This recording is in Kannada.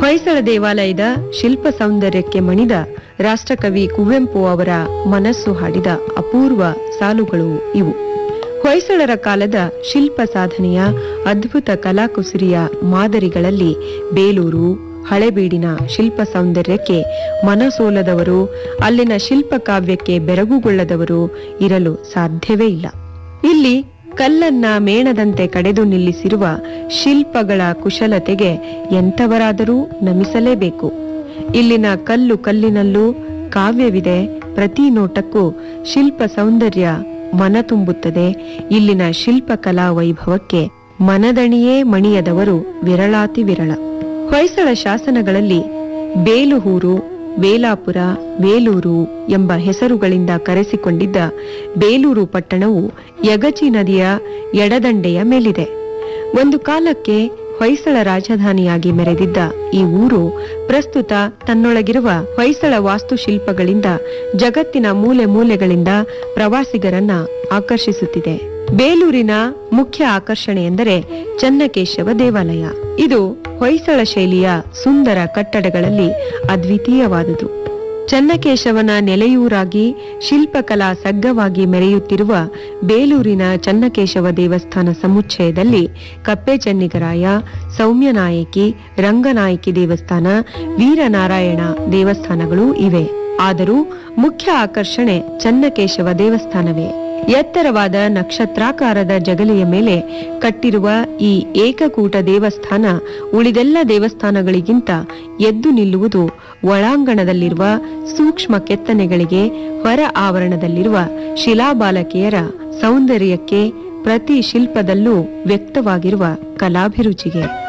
ಹೊಯ್ಸಳ ದೇವಾಲಯದ ಶಿಲ್ಪ ಸೌಂದರ್ಯಕ್ಕೆ ಮಣಿದ ರಾಷ್ಟ್ರಕವಿ ಕುವೆಂಪು ಅವರ ಮನಸ್ಸು ಹಾಡಿದ ಅಪೂರ್ವ ಸಾಲುಗಳು ಇವು ಹೊಯ್ಸಳರ ಕಾಲದ ಶಿಲ್ಪ ಸಾಧನೆಯ ಅದ್ಭುತ ಕಲಾಕುಸುರಿಯ ಮಾದರಿಗಳಲ್ಲಿ ಬೇಲೂರು ಹಳೆಬೀಡಿನ ಶಿಲ್ಪ ಸೌಂದರ್ಯಕ್ಕೆ ಮನಸೋಲದವರು ಅಲ್ಲಿನ ಶಿಲ್ಪಕಾವ್ಯಕ್ಕೆ ಬೆರಗುಗೊಳ್ಳದವರು ಇರಲು ಸಾಧ್ಯವೇ ಇಲ್ಲ ಇಲ್ಲಿ ಕಲ್ಲನ್ನ ಮೇಣದಂತೆ ಕಡೆದು ನಿಲ್ಲಿಸಿರುವ ಶಿಲ್ಪಗಳ ಕುಶಲತೆಗೆ ಎಂಥವರಾದರೂ ನಮಿಸಲೇಬೇಕು ಇಲ್ಲಿನ ಕಲ್ಲು ಕಲ್ಲಿನಲ್ಲೂ ಕಾವ್ಯವಿದೆ ಪ್ರತಿ ನೋಟಕ್ಕೂ ಶಿಲ್ಪ ಸೌಂದರ್ಯ ಮನ ತುಂಬುತ್ತದೆ ಇಲ್ಲಿನ ಶಿಲ್ಪಕಲಾ ವೈಭವಕ್ಕೆ ಮನದಣಿಯೇ ಮಣಿಯದವರು ವಿರಳಾತಿ ವಿರಳ ಹೊಯ್ಸಳ ಶಾಸನಗಳಲ್ಲಿ ಬೇಲುಹೂರು ವೇಲಾಪುರ ಬೇಲೂರು ಎಂಬ ಹೆಸರುಗಳಿಂದ ಕರೆಸಿಕೊಂಡಿದ್ದ ಬೇಲೂರು ಪಟ್ಟಣವು ಯಗಚಿ ನದಿಯ ಎಡದಂಡೆಯ ಮೇಲಿದೆ ಒಂದು ಕಾಲಕ್ಕೆ ಹೊಯ್ಸಳ ರಾಜಧಾನಿಯಾಗಿ ಮೆರೆದಿದ್ದ ಈ ಊರು ಪ್ರಸ್ತುತ ತನ್ನೊಳಗಿರುವ ಹೊಯ್ಸಳ ವಾಸ್ತುಶಿಲ್ಪಗಳಿಂದ ಜಗತ್ತಿನ ಮೂಲೆ ಮೂಲೆಗಳಿಂದ ಪ್ರವಾಸಿಗರನ್ನ ಆಕರ್ಷಿಸುತ್ತಿದೆ ಬೇಲೂರಿನ ಮುಖ್ಯ ಆಕರ್ಷಣೆ ಎಂದರೆ ಚನ್ನಕೇಶವ ದೇವಾಲಯ ಇದು ಹೊಯ್ಸಳ ಶೈಲಿಯ ಸುಂದರ ಕಟ್ಟಡಗಳಲ್ಲಿ ಅದ್ವಿತೀಯವಾದುದು ಚನ್ನಕೇಶವನ ನೆಲೆಯೂರಾಗಿ ಶಿಲ್ಪಕಲಾ ಸಗ್ಗವಾಗಿ ಮೆರೆಯುತ್ತಿರುವ ಬೇಲೂರಿನ ಚನ್ನಕೇಶವ ದೇವಸ್ಥಾನ ಸಮುಚ್ಚಯದಲ್ಲಿ ಕಪ್ಪೆ ಚೆನ್ನಿಗರಾಯ ಸೌಮ್ಯನಾಯಕಿ ರಂಗನಾಯಕಿ ದೇವಸ್ಥಾನ ವೀರನಾರಾಯಣ ದೇವಸ್ಥಾನಗಳೂ ಇವೆ ಆದರೂ ಮುಖ್ಯ ಆಕರ್ಷಣೆ ಚನ್ನಕೇಶವ ದೇವಸ್ಥಾನವೇ ಎತ್ತರವಾದ ನಕ್ಷತ್ರಾಕಾರದ ಜಗಲಿಯ ಮೇಲೆ ಕಟ್ಟಿರುವ ಈ ಏಕಕೂಟ ದೇವಸ್ಥಾನ ಉಳಿದೆಲ್ಲ ದೇವಸ್ಥಾನಗಳಿಗಿಂತ ಎದ್ದು ನಿಲ್ಲುವುದು ಒಳಾಂಗಣದಲ್ಲಿರುವ ಸೂಕ್ಷ್ಮ ಕೆತ್ತನೆಗಳಿಗೆ ಹೊರ ಆವರಣದಲ್ಲಿರುವ ಶಿಲಾಬಾಲಕಿಯರ ಸೌಂದರ್ಯಕ್ಕೆ ಪ್ರತಿ ಶಿಲ್ಪದಲ್ಲೂ ವ್ಯಕ್ತವಾಗಿರುವ ಕಲಾಭಿರುಚಿಗೆ